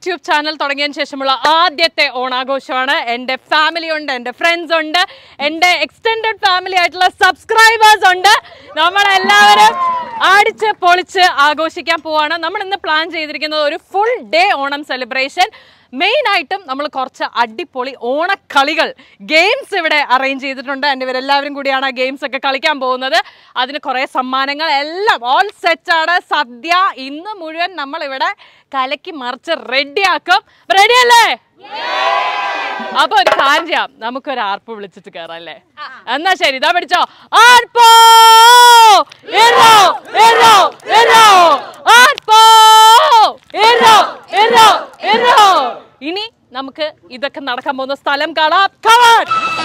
YouTube channel തുടങ്ങിയതിന് ശേഷമുള്ള ആദ്യത്തെ ഓണാഘോഷമാണ് എൻ്റെ ഫാമിലി ഉണ്ട് എൻ്റെ ഫ്രണ്ട്സ് ഉണ്ട് എൻ്റെ എക്സ്റ്റെൻഡഡ് ഫാമിലി ആയിട്ടുള്ള സബ്സ്ക്രൈബേഴ്സ് ഉണ്ട് നമ്മളെല്ലാവരും അടിച്ച് പൊളിച്ച് ആഘോഷിക്കാൻ പോവാണ് നമ്മൾ ഇന്ന് പ്ലാൻ ചെയ്തിരിക്കുന്നത് ഒരു full day Onam celebration main ആയിട്ടും നമ്മൾ കുറച്ച് അടിപൊളി ഓണക്കളികൾ ഗെയിംസ് ഇവിടെ അറേഞ്ച് ചെയ്തിട്ടുണ്ട് എൻ്റെ ഇവരെല്ലാവരും കൂടിയാണ് ആ ഗെയിംസ് ഒക്കെ കളിക്കാൻ പോകുന്നത് അതിന് കുറേ സമ്മാനങ്ങൾ എല്ലാം ഓൾ സെറ്റ് ആണ് സദ്യ ഇന്ന് മുഴുവൻ നമ്മൾ ഇവിടെ കലക്കി മറിച്ച് റെഡിയാക്കും റെഡി അല്ലേ അപ്പൊ ഒരു കാര്യം ചെയ്യാം നമുക്കൊരു ആർപ്പ് വിളിച്ചിട്ട് കയറാം അല്ലേ എന്നാ ശരി ഇതാ പിടിച്ചോ ആർപ്പോ എറോ എറോ എറോ ആർപ്പോ എറോ എറോ എറോ ഇനി നമുക്ക് ഇതൊക്കെ നടക്കാൻ പോകുന്ന സ്ഥലം കാണാം കമാൻ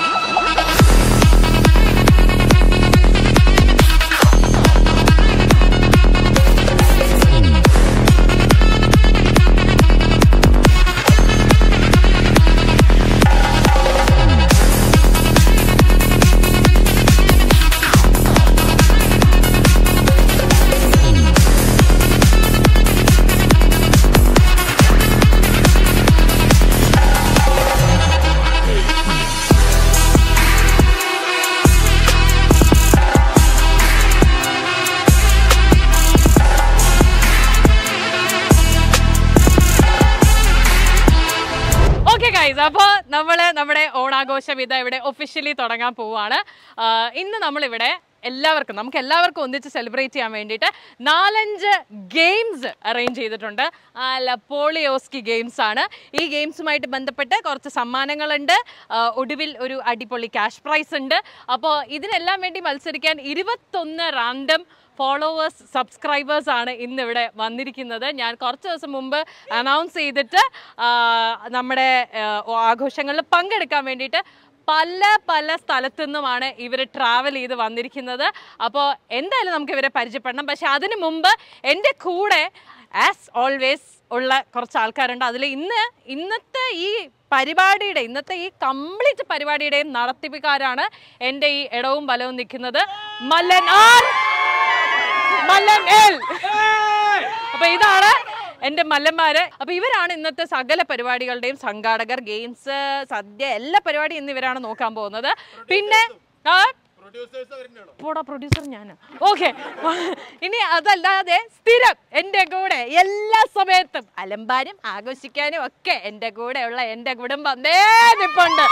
ഓക്കെ ഗൈസ് അപ്പോൾ നമ്മൾ നമ്മുടെ ഓണാഘോഷം ഇതാ ഇവിടെ ഒഫീഷ്യലി തുടങ്ങാൻ പോവാണ് ആഹ് ഇന്ന് നമ്മളിവിടെ എല്ലാവർക്കും നമുക്ക് എല്ലാവർക്കും ഒന്നിച്ച് സെലിബ്രേറ്റ് ചെയ്യാൻ വേണ്ടിയിട്ട് നാലഞ്ച് ഗെയിംസ് അറേഞ്ച് ചെയ്തിട്ടുണ്ട് അല്ല പോളിയോസ്കി ഗെയിംസ് ആണ് ഈ ഗെയിംസുമായിട്ട് ബന്ധപ്പെട്ട് കുറച്ച് സമ്മാനങ്ങളുണ്ട് ആഹ് ഒടുവിൽ ഒരു അടിപൊളി ക്യാഷ് പ്രൈസ് ഉണ്ട് അപ്പോൾ ഇതിനെല്ലാം വേണ്ടി മത്സരിക്കാൻ ഇരുപത്തൊന്ന് റാൻഡം ഫോളോവേഴ്സ് സബ്സ്ക്രൈബേഴ്സ് ആണ് ഇന്ന് ഇവിടെ വന്നിരിക്കുന്നത് ഞാൻ കുറച്ച് ദിവസം മുമ്പ് അനൗൺസ് ചെയ്തിട്ട് ആ, നമ്മുടെ ആ, ആഘോഷങ്ങളിൽ പങ്കെടുക്കാൻ വേണ്ടിയിട്ട് പല പല സ്ഥലത്തു നിന്നുമാണ് ഇവർ ട്രാവൽ ചെയ്ത് വന്നിരിക്കുന്നത് അപ്പോൾ എന്തായാലും നമുക്ക് ഇവരെ പരിചയപ്പെടണം പക്ഷെ അതിനു മുമ്പ് എൻ്റെ കൂടെ ആസ് ഓൾവേസ് ഉള്ള കുറച്ച് ആൾക്കാരുണ്ട് അതിൽ ഇന്ന് ഇന്നത്തെ ഈ പരിപാടിയുടെ ഇന്നത്തെ ഈ കംപ്ലീറ്റ് പരിപാടിയുടെയും നടത്തിപ്പിക്കാരാണ് എൻ്റെ ഈ ഇടവും ബലവും നിൽക്കുന്നത് മല്ലൻ ആർ മല്ലൻ എൽ അപ്പൊ ഇതാണ് എന്റെ മല്ലന്മാര് അപ്പൊ ഇവരാണ് ഇന്നത്തെ സകല പരിപാടികളുടെയും സംഘാടകർ ഗെയിംസ് സദ്യ എല്ലാ പരിപാടിയും ഇന്ന് ഇവരാണ് നോക്കാൻ പോകുന്നത് പിന്നെ ആ പോടാ പ്രൊഡ്യൂസർ ഞാൻ ഓക്കെ ഇനി അതല്ലാതെ സ്ഥിരം എൻ്റെ കൂടെ എല്ലാ സമയത്തും അലമ്പാനും ആഘോഷിക്കാനും ഒക്കെ എൻ്റെ കൂടെയുള്ള എൻ്റെ കുടുംബം ദേ നിപ്പുണ്ട്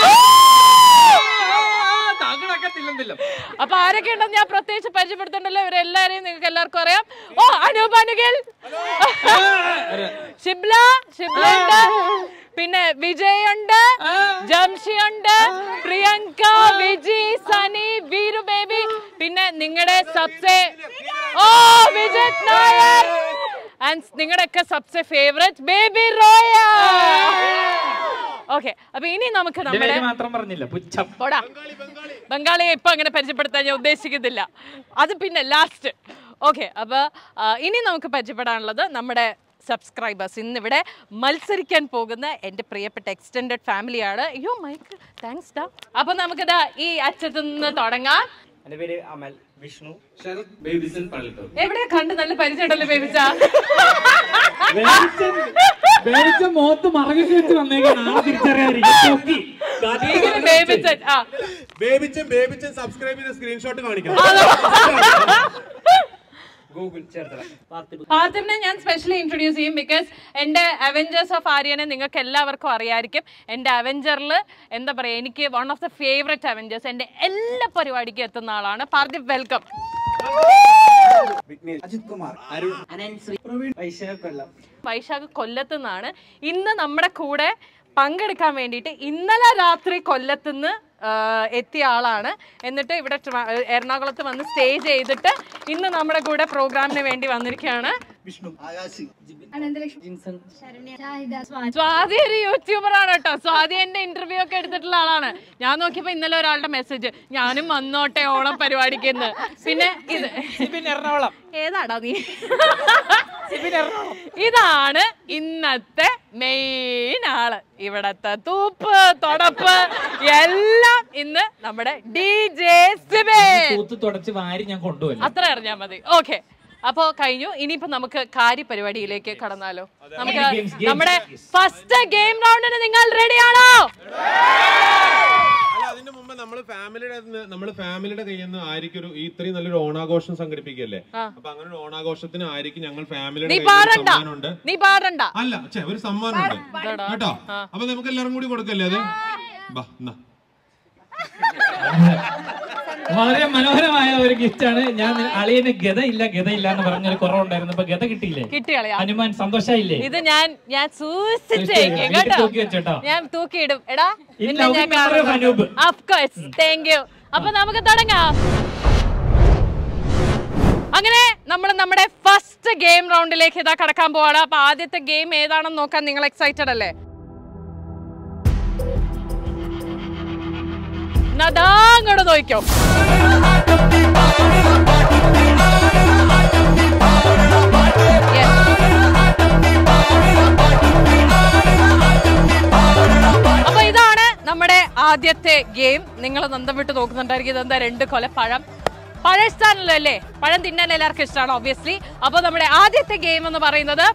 താങ്കളൊക്കെ തില്ലുന്നില്ല അപ്പൊ ആരൊക്കെ ഉണ്ടെന്ന് ഞാൻ പ്രത്യേകിച്ച് പരിചയപ്പെടുത്തണ്ടല്ലോ ഇവരെല്ലാരെയും നിങ്ങൾക്ക് എല്ലാവർക്കും അറിയാം ഓ അനൂപ് അനുകിൽ ഷിബ്ല ഷിബ്ല ഉണ്ട് പിന്നെ വിജയ് ഉണ്ട് ജംഷി ഉണ്ട് പ്രിയങ്ക വിജി സനി വീരു ബേബി പിന്നെ നിങ്ങളുടെ സബ്സെ ഓ വിജിത് നായർ ആൻഡ് നിങ്ങളുടെ ഒക്കെ സബ്സെ ഫേവറേറ്റ് ബേബി റോയ ഓക്കെ അപ്പൊ ഇനി നമുക്ക് നമ്മുടെ മാത്രം പറഞ്ഞില്ല പുച്ഛം പോടാ ബംഗാളിയെ ഇപ്പൊ അങ്ങനെ പരിചയപ്പെടുത്താൻ ഞാൻ ഉദ്ദേശിക്കുന്നില്ല അത് പിന്നെ ലാസ്റ്റ് ഓക്കെ അപ്പൊ ആ, ഇനി നമുക്ക് പരിചയപ്പെടാനുള്ളത് നമ്മുടെ സബ്സ്ക്രൈബേഴ്സ് ഇന്നിവിടെ മത്സരിക്കാൻ പോകുന്ന എൻ്റെ പ്രിയപ്പെട്ട എക്സ്റ്റെൻഡഡ് ഫാമിലിയാണ് അയ്യോ മൈക്ക് താങ്ക്സ് ഡാ അപ്പൊ നമുക്കിതാ ഈ അറ്റത്ത് നിന്ന് തുടങ്ങാം എന്റെ പേര് അമൽ വിഷ്ണു എവിടെ കണ്ട് നല്ല പരിചയമുണ്ടല്ലോ ബേബിച്ച വേവിച്ച മുഖത്ത് മറകി വെച്ച് വന്നേക്കാൻ ആളെ തിരിച്ചറിയാതിരിക്കും ബേബിച്ചൻ ആ ബേബിച്ചൻ ബേബിച്ചൻ സബ്സ്ക്രൈബ് ചെയ്ത സ്ക്രീൻഷോട്ട് കാണിക്കണം ഗൂഗിൾ ചേർത്തല പാർത്തി പാർത്ഥിബിനെ ഞാൻ സ്പെഷ്യലി ഇൻട്രൊഡ്യൂസ് ചെയ്യും ബിക്കോസ് എൻ്റെ അവഞ്ചേഴ്സ് ഓഫ് ആര്യനെ നിങ്ങൾക്ക് എല്ലാവർക്കും അറിയായിരിക്കും എൻ്റെ അവഞ്ചറിൽ എന്താ പറയുക എനിക്ക് one of the favourite Avengers എൻ്റെ എല്ലാ പരിപാടിക്കും എത്തുന്ന ആളാണ് പാർത്ഥിബ് വെൽക്കം അജിത് കുമാർ അരുൺ പ്രവീൺ വൈശാഖ് കൊല്ലം വൈശാഖ് കൊല്ലത്തു നിന്നാണ് ഇന്ന് നമ്മുടെ കൂടെ പങ്കെടുക്കാൻ വേണ്ടിയിട്ട് ഇന്നലെ രാത്രി കൊല്ലത്തുനിന്ന് എത്തിയ ആളാണ് എന്നിട്ട് ഇവിടെ ട്ര- എറണാകുളത്ത് വന്ന് സ്റ്റേ ചെയ്തിട്ട് ഇന്ന് നമ്മുടെ കൂടെ പ്രോഗ്രാമിന് വേണ്ടി വന്നിരിക്കുകയാണ് വിഷ്ണു ആകാശി ജിൻസൺ സ്വാതി ഒരു യൂട്യൂബർ ആണ് കേട്ടോ സ്വാതി എന്റെ ഇന്റർവ്യൂ ഒക്കെ എടുത്തിട്ടുള്ള ആളാണ് ഞാൻ നോക്കിയപ്പോ ഇന്നലെ ഒരാളുടെ മെസ്സേജ് ഞാനും വന്നോട്ടെ ഓണം പരിപാടിക്ക് എന്ന് പിന്നെ ഇത് പിന്നെ എറണാകുളം ഏതാടാ നീ ഇതാണ് ഇന്നത്തെ മെയിൻ ആള് ഇവിടത്തെ തൂപ്പ് തൊടപ്പ് എല്ലാം ഇന്ന് നമ്മുടെ ഡി ജെ സിബേ കൂത്ത് തുടച്ച് വാരി ഞാൻ കൊണ്ടുപോയി അത്ര അറിഞ്ഞാ മതി ഓക്കെ അപ്പോ കഴിഞ്ഞു ഇനിയിപ്പോ നമുക്ക് കാര്യപരിപാടിയിലേക്ക് കടന്നാലോ നമുക്ക് games, games, നമ്മുടെ ഫസ്റ്റ് ഗെയിം റൗണ്ടിന് നിങ്ങൾ റെഡിയാണോ അല്ല അതിന്റെ മുമ്പ് നമ്മള് ഫാമിലിയുടെ നമ്മള് ഫാമിലിയുടെ കയ്യിൽ നിന്ന് ആയിരിക്കും ഒരു ഈ ഇത്രയും നല്ലൊരു ഓണാഘോഷം സംഘടിപ്പിക്കല്ലേ അപ്പൊ അങ്ങനെ ഒരു ഓണാഘോഷത്തിന് ആയിരിക്കും ഞങ്ങൾ ഫാമിലിയുടെ നീ കയ്യിൽ നിന്ന് ഒരു പാടണ്ട സമ്മാനമുണ്ട് നീ പാടണ്ട അല്ല ഛെ, ഒരു സമ്മാനമുണ്ട് കേട്ടോ അപ്പൊ നമുക്ക് എല്ലാവരും കൂടി കൊടുക്കല്ലേ അത് ബാ എന്നാ വളരെ മനോഹരമായ ഒരു ഗിഫ്റ്റ് ആണ് ഞാൻ അളിയന് ഗത ഇല്ല ഗത ഇല്ല എന്ന് പറഞ്ഞൊരു കുറവുണ്ടായിരുന്നു ഇപ്പൊ ഗത കിട്ടിയില്ലേ കിട്ടിയാളയാ ഹനുമാൻ സന്തോഷായില്ലേ ഇത് ഞാൻ ഞാൻ സൂക്ഷിച്ചേക്കും വീട്ടിൽ കേട്ടോ തൂക്കി വെച്ചോട്ടോ. ഞാൻ തൂക്കിയിടും എടാ In നിന്നെ loving ഞാൻ memory of Anoop. Of course thank you അപ്പൊ നമുക്ക് തുടങ്ങാം അങ്ങനെ നമ്മൾ നമ്മുടെ ഫസ്റ്റ് ഗെയിം റൗണ്ടിലേക്ക് ഇതാ കടക്കാൻ പോവാണ് അപ്പൊ ആദ്യത്തെ ഗെയിം ഏതാണെന്ന് നോക്കാൻ നിങ്ങൾ എക്സൈറ്റഡ് അല്ലേ നദാ അങ്ങോട്ട് നോക്കിക്കോ Yes. അപ്പൊ ഇതാണ് നമ്മുടെ ആദ്യത്തെ ഗെയിം നിങ്ങൾ നന്ദം വിട്ട് നോക്കുന്നുണ്ടായിരിക്കും ഇതെന്താ രണ്ട് കൊല പഴം പഴം ഇഷ്ടമാണല്ലോ അല്ലേ പഴം തിന്നാൻ എല്ലാവർക്കും ഇഷ്ടമാണ് ഒബ്വിയസ്ലി അപ്പൊ നമ്മുടെ ആദ്യത്തെ ഗെയിം എന്ന് പറയുന്നത്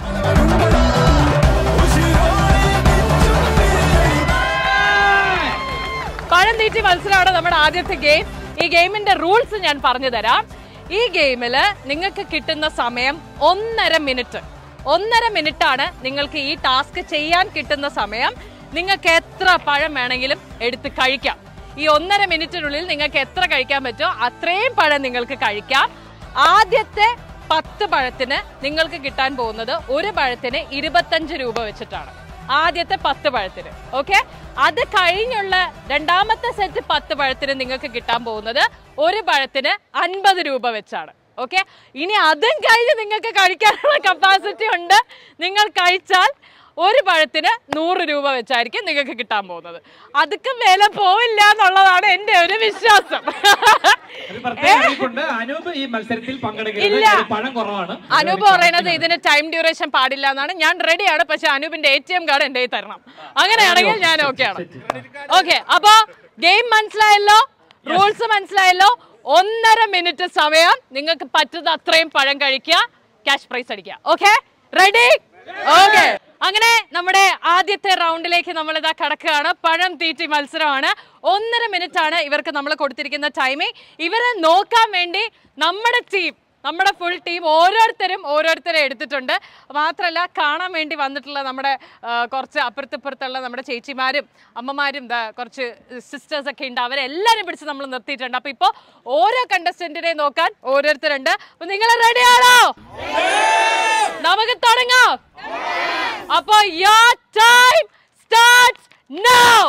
പഴം തീറ്റി മത്സരമാണ് നമ്മുടെ ആദ്യത്തെ ഗെയിം ഈ ഗെയിമിന്റെ റൂൾസ് ഞാൻ പറഞ്ഞു തരാം ഈ ഗെയിമില് നിങ്ങൾക്ക് കിട്ടുന്ന സമയം ഒന്നര മിനിറ്റ് ഒന്നര മിനിറ്റ് ആണ് നിങ്ങൾക്ക് ഈ ടാസ്ക് ചെയ്യാൻ കിട്ടുന്ന സമയം നിങ്ങൾക്ക് എത്ര പഴം വേണമെങ്കിലും എടുത്ത് കഴിക്കാം ഈ ഒന്നര മിനിറ്റിനുള്ളിൽ നിങ്ങൾക്ക് എത്ര കഴിക്കാൻ പറ്റുമോ അത്രയും പഴം നിങ്ങൾക്ക് കഴിക്കാം ആദ്യത്തെ പത്ത് പഴത്തിന് നിങ്ങൾക്ക് കിട്ടാൻ പോകുന്നത് ഒരു പഴത്തിന് ഇരുപത്തഞ്ച് രൂപ വെച്ചിട്ടാണ് ആദ്യത്തെ പത്ത് പഴത്തിന് ഓക്കെ അത് കഴിഞ്ഞുള്ള രണ്ടാമത്തെ സെറ്റ് പത്ത് പഴത്തിന് നിങ്ങൾക്ക് കിട്ടാൻ പോകുന്നത് ഒരു പഴത്തിന് അൻപത് രൂപ വെച്ചാണ് ഓക്കെ ഇനി അതും കഴിഞ്ഞ് നിങ്ങൾക്ക് കഴിക്കാനുള്ള കപ്പാസിറ്റി ഉണ്ട് നിങ്ങൾ കഴിച്ചാൽ ഒരു പഴത്തിന് നൂറ് രൂപ വെച്ചായിരിക്കും നിങ്ങൾക്ക് കിട്ടാൻ പോകുന്നത് അതൊക്കെ വില പോവില്ല എന്നുള്ളതാണ് എൻ്റെ ഒരു വിശ്വാസം ഒരു പ്രത്യേക അറിയിപ്പുണ്ട് അനൂപ് ഈ മത്സരത്തിൽ പങ്കെടുക്കുന്നത് ഇല്ല. ഒരു പണം കുറവാണ് അനൂപ് പറയുന്നത് ഇതിന് ടൈം ഡ്യൂറേഷൻ പാടില്ല എന്നാണ് ഞാൻ റെഡിയാണ് പക്ഷെ അനൂപിന്റെ എ ടി എം കാർഡ് എന്റെ കയ്യിൽ തരണം അങ്ങനെയാണെങ്കിൽ ഞാൻ ഓക്കെയാണ് ഓക്കെ അപ്പൊ ഗെയിം മനസ്സിലായല്ലോ റൂൾസ് മനസ്സിലായല്ലോ ഒന്നര മിനിറ്റ് സമയം നിങ്ങൾക്ക് പറ്റുന്ന അത്രയും പഴം കഴിക്കുക ക്യാഷ് പ്രൈസ് അടിക്കുക ഓക്കെ റെഡി ഓക്കെ അങ്ങനെ നമ്മുടെ ആദ്യത്തെ റൗണ്ടിലേക്ക് നമ്മൾ ഇതാ കടക്കുകയാണ് പഴം തീറ്റി മത്സരമാണ് ഒന്നര മിനിറ്റ് ആണ് ഇവർക്ക് നമ്മൾ കൊടുത്തിരിക്കുന്ന ടൈമിംഗ് ഇവരെ നോക്കാൻ വേണ്ടി നമ്മുടെ ടീം നമ്മുടെ ഫുൾ ടീം ഓരോരുത്തരും ഓരോരുത്തരെ എടുത്തിട്ടുണ്ട് മാത്രമല്ല കാണാൻ വേണ്ടി വന്നിട്ടുള്ള നമ്മുടെ ആ, കുറച്ച് അപ്പുറത്തിപ്പുറത്തുള്ള നമ്മുടെ ചേച്ചിമാരും അമ്മമാരും ദാ കുറച്ച് സിസ്റ്റേഴ്സ് ഒക്കെ ഉണ്ട് അവരെല്ലാവരും പിടിച്ച് നമ്മൾ നിർത്തിയിട്ടുണ്ട് അപ്പൊ ഇപ്പോൾ ഓരോ കണ്ടസ്റ്റന്റിനെ നോക്കാൻ ഓരോരുത്തരുണ്ട് അപ്പൊ നിങ്ങൾ റെഡിയാണോ നമുക്ക് തുടങ്ങാം അപ്പൊ your time starts now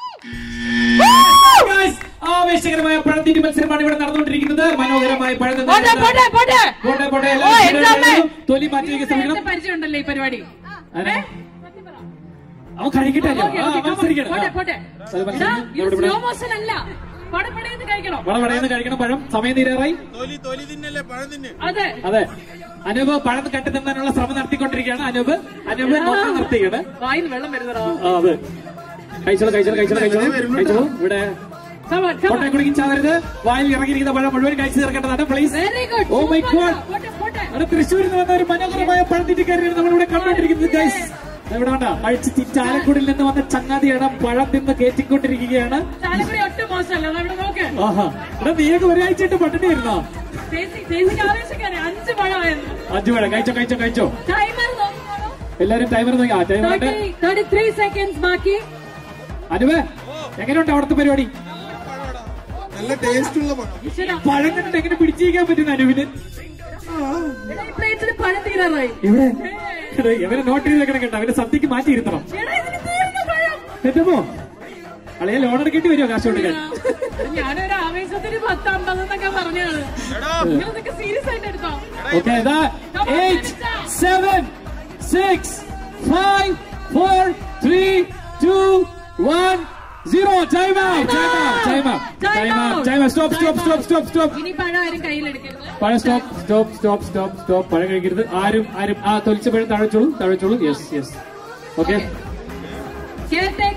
Guys, ആവേശകരമായ പഴത്തീറ്റി മത്സരമാണ് ഇവിടെ നടന്നുകൊണ്ടിരിക്കുന്നത് മനോഹരമായ പഴം തിന്നാൻ പോട്ടെ, പോട്ടെ, പോട്ടെ. പോട്ടെ, പോട്ടെ. ഓ, എല്ലാവരും എക്സാമേ. തൊലി മാറ്റി വയ്ക്കാൻ ശ്രമിക്കണം പരിചയമുണ്ടല്ലോ ഈ പരിപാടി ആരാ? അവൻ കഴിക്കട്ടെ ആ, മത്സരിക്കണം. ആ. അത് മത്സരിക്കണം. ഇവിടെ, ഇവിടെ. മോഷൻ അല്ല പടപടയെന്ന് കഴിക്കണം വള വളയെന്ന് കഴിക്കണം പഴം സമയം തീരാറായി തൊലി തൊലി തിന്നല്ലേ പഴം തിന്നെ അതെ അതെ അനൂപ് പഴം കെട്ടി തിന്നാനുള്ള ശ്രമം നടത്തിക്കൊണ്ടിരിക്കുകയാണ് അനൂപ് അനൂപ് നോക്കാൻ നിർത്തിയാണ് വായിൽ വെള്ളം വരുന്നതാ ആ, അതെ കഴിച്ചോളൂ കഴിച്ചോളൂ കഴിച്ചോളൂ കഴിച്ചോളൂ കഴിച്ചോളൂ ഇവിടെ കോട്ടയം കുടുങ്ങി ചാവരുത് വായിൽ ഇറങ്ങിയിരിക്കുന്ന പഴം മുഴുവൻ കഴിച്ചു തീർക്കേണ്ടതാണ് പ്ലീസ് ഓ മൈ ഗോഡ് അവിടെ തൃശ്ശൂരിൽ നിന്ന് വന്ന ഒരു മനോഹരമായ പഴത്തിറ്റിക്കാരിയാണ് നമ്മളിവിടെ കണ്ടുകൊണ്ടിരിക്കുന്നത് ഗൈസ് ഇവിടെ വേണ്ട അഴിച്ച് തിരിച്ച് ആലക്കുടിയിൽ നിന്ന് വന്ന ചങ്ങാതിയുടെ പഴം തിന്ന് കയറ്റിക്കൊണ്ടിരിക്കുകയാണ് ചാലക്കുടി ഒട്ടും മോശമല്ല അവിടെ നോക്ക് ആഹാ ഇവിടെ നീയൊക്കെ ഒരാഴ്ചയായിട്ട് പട്ടിണി വരുന്നോ ചേച്ചി ചേച്ചിക്ക് ആവേശക്കാരെ അഞ്ച് പഴമായിരുന്നു അഞ്ചു പഴം കഴിച്ചോ കഴിച്ചോ കഴിച്ചോ ടൈമർ എല്ലാരും ടൈമർ നോക്കി ആ ടൈമർ തേർട്ടി ത്രീ സെക്കൻഡ്സ് ബാക്കി അനുവേ എങ്ങനെയുണ്ട് അവിടുത്തെ പരിപാടി നല്ല ടേസ്റ്റ് ഉള്ള പഴം പഴം കണ്ടിട്ട് എങ്ങനെ പിടിച്ചിരിക്കാൻ പറ്റുന്ന അനുവിന് പ്ലേറ്റിൽ പഴം തീരാറായി ഇവിടെ എടാ, ഇവനെ നോട്ട് ചെയ്ത് വെക്കണം കേട്ടോ അവന്റെ സദ്യക്ക് മാറ്റി ഇരുത്തണം എന്തോ അളയെ ലോൺ എടുക്കേണ്ടി വരുമോ കാശ് കൊടുക്കാൻ ഞാനൊരു ആവേശത്തിന് പത്ത് അമ്പത് എന്നൊക്കെ പറഞ്ഞാണ് നിങ്ങളതൊക്കെ സീരിയസ് ആയിട്ട് എടുത്തോ ഓക്കെ ഇതാ eight seven six five four three two one zero time out time out time out time out stop stop stop stop stop ഇനി പഴം ആരും കയ്യിലെടുക്കരുത് പഴം stop stop stop stop stop പഴം കഴിക്കരുത് ആരും ആരും ആ തൊലിച്ച പഴം താഴെച്ചോളൂ താഴെച്ചോളൂ yes yes okay caretakers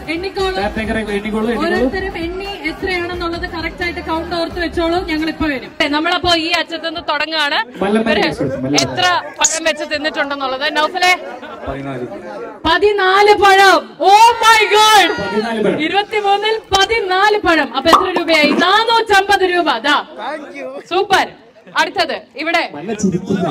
എണ്ണിക്കോളൂ കാർട്ടേക്കറെ എണ്ണിക്കോളൂ എണ്ണിക്കോളൂ ഓരോരുത്തരും എണ്ണി എത്രയാണെന്നുള്ളത് കറക്റ്റ് ആയിട്ട് കൗണ്ട് ഓർത്ത് വെച്ചോളൂ ഞങ്ങൾ ഇപ്പൊ വരും നമ്മളപ്പോ ഈ അറ്റത്ത് നിന്ന് തുടങ്ങുകയാണ് മല്ലപ്പള്ളി ഇവര് എക്സ്പ്രസ്, മല്ലപ്പള്ളി. എത്ര പഴം വെച്ച് തിന്നിട്ടുണ്ടെന്നുള്ളത് നൗഫലെ പതിനാല് പഴം ഓ മൈ ഗോഡ് പതിനാല് പഴം. ഇരുപത്തിമൂന്നിൽ പതിനാല് പഴം അപ്പൊ എത്ര രൂപയായി നാനൂറ്റമ്പത് രൂപ ദാ സൂപ്പർ അടുത്തത് ഇവിടെ നല്ല ചിരിക്കുന്ന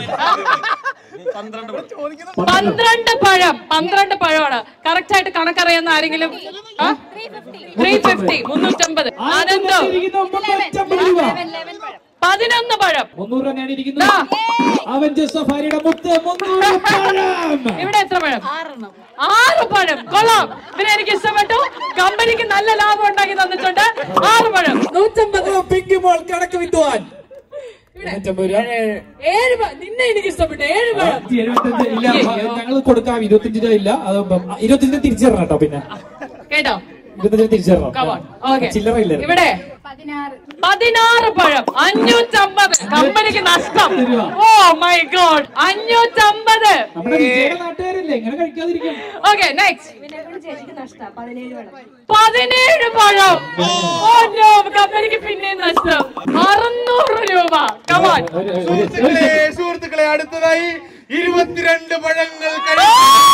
പന്ത്രണ്ട് പഴം പന്ത്രണ്ട് പഴമാണ് കറക്റ്റ് ആയിട്ട് കണക്കറിയാവുന്ന ആരെങ്കിലും ത്രീ ഫിഫ്റ്റി മുന്നൂറ്റമ്പത് ആനന്ദോ ഇരിക്കുന്നു മുന്നൂറ്റമ്പത് രൂപ പതിനൊന്ന് പഴം മുന്നൂറ് രൂപ നേടിയിരിക്കുന്നു ദാ. അവഞ്ചർ സഫാരിയുടെ മുത്ത് മുന്നൂറ് പഴം ഇവിടെ എത്ര പഴം ആറ് പഴം കൊള്ളാം പിന്നെ എനിക്ക് ഇഷ്ടപ്പെട്ടു കമ്പനിക്ക് നല്ല ലാഭം ഉണ്ടാക്കി തന്നിട്ടുണ്ട് ആറ് പഴം നൂറ്റമ്പത് പിങ്ക് മോൾ കണക്ക് വിദ്വാൻ നൂറ്റമ്പത് രൂപ ഏഴ് പഴം നിന്നെ എനിക്ക് ഇഷ്ടപ്പെട്ടു ഏഴ് പഴം നൂറ്റി എഴുപത്തഞ്ച് ഇല്ല ഞങ്ങൾ കൊടുക്കാം ഇരുപത്തഞ്ച് രൂപ ഇല്ല അത് ഇരുപത്തഞ്ചിന് തിരിച്ചു തരണം കേട്ടോ പിന്നെ കേട്ടോ ഇരുപത്തഞ്ചിന് തിരിച്ചു Come on. തരണം Okay. ചില്ലറ ഇല്ല ഇവിടെ പതിനാറ് പഴം അഞ്ഞൂറ്റമ്പത് കമ്പനിക്ക് നഷ്ടം ഓ മൈ ഗോഡ് അഞ്ഞൂറ്റമ്പത് നമ്മുടെ വിജയുടെ നാട്ടുകാരല്ലേ എങ്ങനെ കഴിക്കാതിരിക്കും ഓക്കെ നെക്സ്റ്റ് പതിനേഴ് പഴം ഓ നോ കമ്പനിക്ക് പിന്നെ നഷ്ടം അറുന്നൂറ് രൂപ കമാൻ ഒരു- ഒരു- ഒരു- സുഹൃത്തുക്കളെ സുഹൃത്തുക്കളെ അടുത്തതായി ഇരുപത്തിരണ്ട് പഴങ്ങൾ കഴി-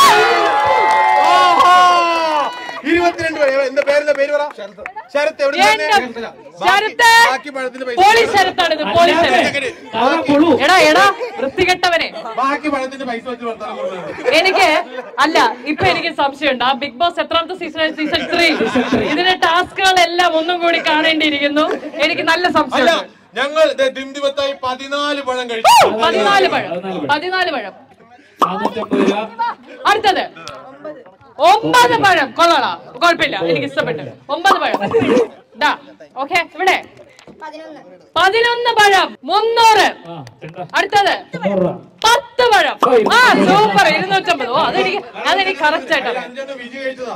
ഓഹോ! ഇരുപത്തിരണ്ട് പഴം എന്താ പേരെന്താ പേര് പറ ശരത്ത് എവിടെ എന്റെ ശരത്ത് ബാക്കി പഴത്തിന്റെ പൈസ പോലീസ് ശരത്താണ് ഇത് പോലീസ് ശരത്ത് കാറാ പൊളു. എടാ എടാ വൃത്തികെട്ടവനെ ബാക്കി പഴത്തിന്റെ പൈസ വെച്ച് വർത്താനം കൊടുക്കുന്നത് എനിക്ക് അല്ല ഇപ്പൊ എനിക്ക് സംശയമുണ്ട് ആ ബിഗ് ബോസ് എത്രാമത്തെ സീസൺ സീസൺ ത്രീ ഇതിന്റെ ടാസ്കുകളെല്ലാം ഒന്നും കൂടി കാണേണ്ടിയിരിക്കുന്നു എനിക്ക് നല്ല അല്ല സംശയമുണ്ട് ഞങ്ങൾ ദേ ദിംദിമത്തായി പതിനാല് പഴം കഴിച്ചു പതിനാല് പഴം പതിനാല് പഴം. പതിനാല് പഴം നാനൂറ്റമ്പത് രൂപ അടുത്തത് ഒമ്പത് പഴം കൊള്ളാം കുഴപ്പമില്ല എനിക്ക് ഇഷ്ടപ്പെട്ടു ഒമ്പത് പഴം ദാ ഓക്കെ ഇവിടെ പതിനൊന്ന് പഴം മുന്നൂറ് ആ ചെണ്ട അടുത്തത് തൊണ്ണൂറ് രൂപ പത്ത് പഴം ആ സൂപ്പർ ഇരുന്നൂറ്റമ്പത് ഓ അതെനിക്ക് അതെനിക്ക് കറക്റ്റ് ആയിട്ടാണ് അഞ്ചെണ്ണം വിജയ് കഴിച്ചതാ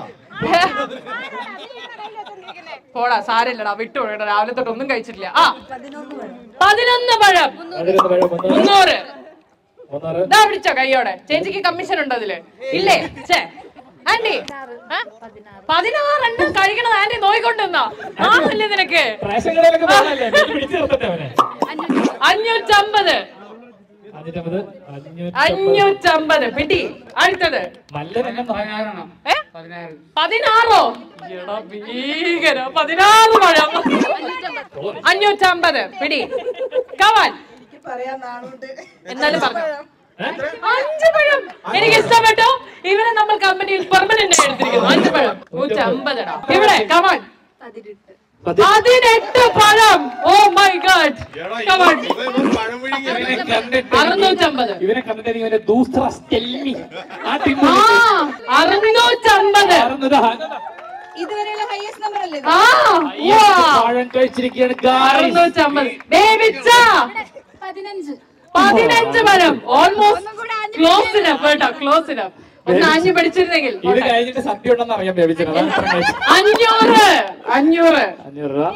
പോടാ സാരില്ലടാ വിട്ടു പോകണ്ട രാവിലെ തൊട്ട് ഒന്നും കഴിച്ചിട്ടില്ല ആ പതിനൊന്ന് പഴം പതിനൊന്ന് പഴം മുന്നൂറ് മുന്നൂറ് മുന്നൂറ് ഇതാ പിടിച്ചോ കൈയോടെ ചേച്ചിക്ക് കമ്മീഷൻ ഉണ്ടോ അതില് ഇല്ലേ ചേ ആന്റി ആ? പതിനാറെണ്ണം കഴിക്കണത് ആന്റി നോയിക്കൊണ്ടിരുന്നോ ആണല്ലേ നിനക്ക് റേഷൻ കടയിലൊക്കെ പോകാനല്ലേ പിടിച്ചു നിർത്തട്ടെ അവനെ അഞ്ഞൂറ്റമ്പത് അഞ്ഞൂറ്റമ്പത് അഞ്ഞൂറ്റമ്പത് അഞ്ഞൂറ്റമ്പത് പിടി അടുത്തത് മല്ലനെണ്ണം ഏ പതിനാറോ എടാ ഭീകര പതിനാറ് പഴം അഞ്ഞൂറ്റമ്പത് പിടി കവാൻ എന്നാലും പറഞ്ഞു അഞ്ച് പഴം എനിക്ക് ഇഷ്ടപ്പെട്ടു ഇവരെ നമ്മൾ കമ്പനിയിൽ പെർമനന്റ് എടുത്തിരിക്കുന്നു അഞ്ച് പഴം നൂറ്റമ്പതടാ ഇവിടെ കവാൻ പതിനെട്ട് പഴം ഓ മൈ ഗാഡ് കവാൻ ഇവൻ പഴം വിഴുങ്ങി അറുന്നൂറ്റമ്പത് ഇവനെ കണ്ടിട്ട് എനിക്ക് ഇവന്റെ ദൂസ്ത്ര സ്റ്റെല്ലി ആ ടീം ആ അറുന്നൂറ്റമ്പത് ഇതുവരെയുള്ള ഹയസ്റ്റ് നമ്പർ അല്ലേ ആ വാ പഴം കഴിച്ചിരിക്കുകയാണ് guys. അറുന്നൂറ്റമ്പത് ബേബിച്ച പതിനഞ്ച് പതിനഞ്ച് പഴം ഓൾമോസ്റ്റ് ക്ലോസ് ഇനഫ് കേട്ടോ ക്ലോസ് ഇനഫ് ഒന്ന് അഞ്ഞു പഠിച്ചിരുന്നെങ്കിൽ ഇത് കഴിഞ്ഞിട്ട് സത്യം ഉണ്ടെന്ന് അറിയാൻ ബേബിച്ചത് അതാണ് ഇത്ര കഴിച്ചത്. അഞ്ഞൂറ് അഞ്ഞൂറ് അഞ്ഞൂറ് രൂപ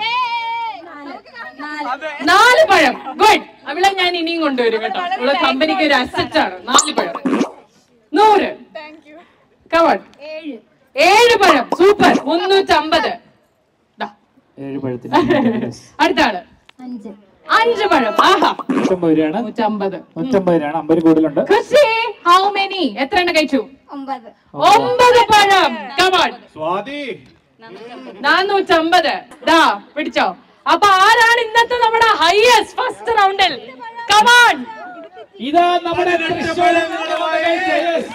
നാല് പഴം ഗുഡ് അവിടെ ഞാൻ ഇനിയും കൊണ്ടുവരും കേട്ടോ ഇവിടെ കമ്പനിക്ക് ഒരു അസറ്റ് ആണ് നാല് പഴം നൂറ് കവൺ ഏഴ് പഴം സൂപ്പർ മുന്നൂറ്റമ്പത് ദാ, ഏഴ് പഴത്തിന് അടുത്ത ആള് അഞ്ച് അഞ്ച് പഴം ആഹാ നൂറ്റമ്പത് രൂപയാണ് നൂറ്റമ്പത് നൂറ്റമ്പത് രൂപയാണ് അമ്പത് കൂടുതലുണ്ട് ഖുഷി ഹൗ മെനി എത്ര എണ്ണം കഴിച്ചു ഒമ്പത് ഒമ്പത് പഴം കമോൺ സ്വാതി നാനൂറ്റമ്പത് ദാ പിടിച്ചോ അപ്പൊ ആരാണ് ഇന്നത്തെ നമ്മുടെ ഹയസ്റ്റ് ഫസ്റ്റ് റൗണ്ടിൽ കമോൺ ഇതാ നമ്മുടെ തൃശ്ശൂരിൽ നിന്നുള്ള yes.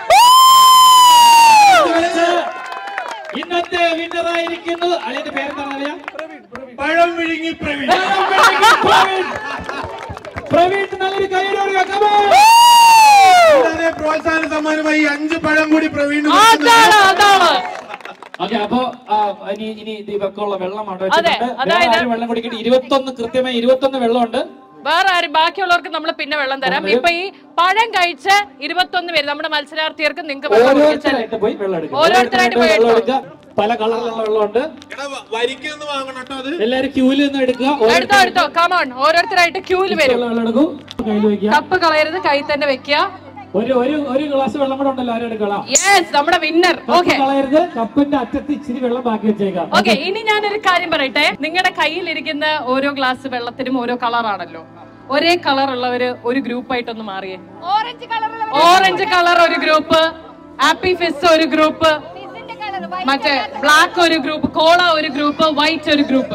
വെച്ച് ഇന്നത്തെ വിന്നർ ആയിരിക്കുന്നത് അളിയന്റെ പേരെന്താണ് അറിയാം പഴം വിഴുങ്ങി പ്രവീൺ പ്രവീൺ പ്രവീൺ നല്ലൊരു കൈയ്യടി കൂടാതെ പ്രോത്സാഹന സമ്മാനമായി അഞ്ച് പഴം കൂടി പ്രവീൺ അതാണ് അതാണ് ഓക്കെ അപ്പൊ ആ, ഇനി ഇനി ഇത് ഇവക്കുള്ള വെള്ളം അവിടെ അതെ, വെച്ചിട്ടുണ്ട് വേറെ അതായത് ആരും വെള്ളം കുടിക്കട്ടെ ഇരുപത്തൊന്ന് കൃത്യമായി ഇരുപത്തൊന്ന് വെള്ളമുണ്ട് വേറെ ആരും ബാക്കിയുള്ളവർക്ക് നമ്മൾ പിന്നെ വെള്ളം തരാം ഇപ്പൊ ഈ പഴം കഴിച്ച് ഇരുപത്തൊന്ന് പേര് നമ്മുടെ മത്സരാർത്ഥികൾക്ക് നിങ്ങൾക്ക് വെള്ളം കുടിച്ചാൽ ഓരോരുത്തരായിട്ട് പോയി വെള്ളം എടുക്കുക ഓരോരുത്തരായിട്ട് പോയി വെള്ളം എടുത്തോ. എടുക്കുക പല കളറിലുള്ള വെള്ളമുണ്ട് എടാ വരിക്കൊന്ന് വാങ്ങണം കേട്ടോ അത് എല്ലാരും ക്യൂവിൽ നിന്ന് എടുക്കുക എടുത്തോ എടുത്തോ കമോൺ ഓരോരുത്തരായിട്ട് ക്യൂല് വരും വെള്ളം എടുക്കൂ കയ്യിൽ വെക്കുക കപ്പ് കളയരുത് കൈ തന്നെ വെക്കുക ഒരു ഒരു ഒരു ഗ്ലാസ് വെള്ളം കൂടെ ഉണ്ടല്ലോ ആരും എടുക്കളാം യെസ് നമ്മുടെ വിന്നർ ഓക്കെ കളയരുത് കപ്പിന്റെ അറ്റത്ത് ഇച്ചിരി വെള്ളം ബാക്കി വെച്ചേക്കാം ഓക്കെ ഇനി ഞാനൊരു കാര്യം പറയട്ടെ നിങ്ങളുടെ കയ്യിലിരിക്കുന്ന ഓരോ ഗ്ലാസ് വെള്ളത്തിനും ഓരോ കളറാണല്ലോ ഒരേ കളർ ഉള്ളവര് ഒരു ഗ്രൂപ്പായിട്ടൊന്ന് മാറിയേ ഓറഞ്ച് കളർ ഓറഞ്ച് കളർ ഒരു ഗ്രൂപ്പ് ആപ്പി ഫിസ് ഒരു ഗ്രൂപ്പ് ഇതിന്റെ കളർ മറ്റേ ബ്ലാക്ക് ഒരു ഗ്രൂപ്പ് കോള ഒരു ഗ്രൂപ്പ് വൈറ്റ് ഒരു ഗ്രൂപ്പ്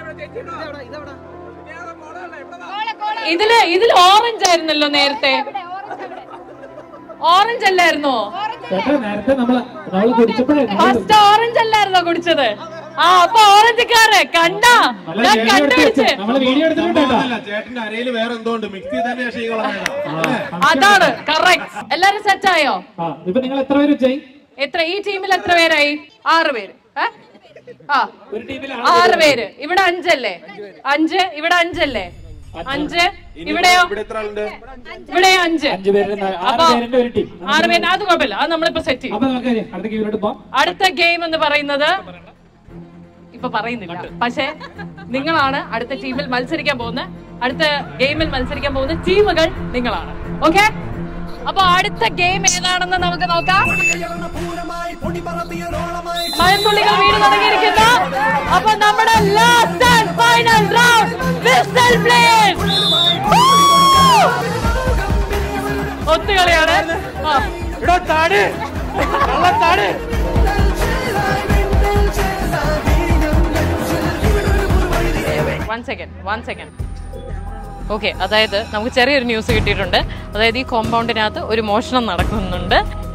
കോള കോള ഇതില് ഇതിൽ ഓറഞ്ച് ആയിരുന്നല്ലോ നേരത്തെ ഇവിടെ ഓറഞ്ച് ഇവിടെ ഓറഞ്ച് അല്ലായിരുന്നോ ഓറഞ്ച് ചേട്ടാ നേരത്തെ നമ്മള് നമ്മള് കുടിച്ചപ്പോഴേ നമ്മള് ഫസ്റ്റ് ഓറഞ്ച് അല്ലായിരുന്നോ കുടിച്ചത് ആ അപ്പൊ ഓറഞ്ചുകാരെ കണ്ടാ നമ്മള് ഞാൻ വീഡിയോ എടുത്ത് കണ്ടുപിടിച്ച് വെച്ചു. നമ്മള് വീഡിയോ എടുത്തിട്ടുണ്ട് കേട്ടോ അല്ല ചേട്ടന്റെ അരയിൽ വേറെ എന്തോ ഉണ്ട് മിക്സി തന്നെ ക്ഷീകളാണ് അതാണ് കറക്റ്റ് എല്ലാരും സെറ്റ് ആയോ ആ ഇപ്പൊ നിങ്ങൾ എത്ര പേര് വെച്ചായി എത്ര ഈ ടീമിൽ എത്ര പേരായി ആറ് പേര് ഏ? ആ ഒരു ടീമിൽ ആറ് പേര് ഇവിടെ അഞ്ചല്ലേ അഞ്ച് ഇവിടെ അഞ്ചല്ലേ അഞ്ച് ഇവിടെയോ ഇവിടെ എത്ര ആളുണ്ട് ഇവിടെ അഞ്ച് അഞ്ചു പേരുടെ ആറ് അപ്പൊ പേരിന്റെ ഒരു ടീം ആറ് പേര് അത് കുഴപ്പമില്ല അത് നമ്മളിപ്പോ സെറ്റ് ചെയ്യും അപ്പൊ നമുക്ക് അടുത്ത ഗെയിമിലോട്ട് പോവാം അടുത്ത ഗെയിം എന്ന് പറയുന്നത് ഇപ്പൊ പറയുന്നില്ല പക്ഷേ നിങ്ങളാണ് അടുത്ത ടീമിൽ മത്സരിക്കാൻ പോകുന്ന അടുത്ത ഗെയിമിൽ മത്സരിക്കാൻ പോകുന്ന ടീമുകൾ നിങ്ങളാണ് ഓക്കെ അപ്പൊ അടുത്ത ഗെയിം ഏതാണെന്ന് നമുക്ക് നോക്കാം മഴത്തുള്ളികൾ വീട് തുടങ്ങിയിരിക്കുന്നു അപ്പൊ നമ്മുടെ last and final round whistle plays ഒത്തുകളിയാണ് ആ ഇവിടെ താട് താട് one second one second okay അതായത് നമുക്ക് ചെറിയൊരു ന്യൂസ് കിട്ടിയിട്ടുണ്ട് അതായത് ഈ കോമ്പൗണ്ടിനകത്ത് ഒരു മോഷണം നടക്കുന്നുണ്ട്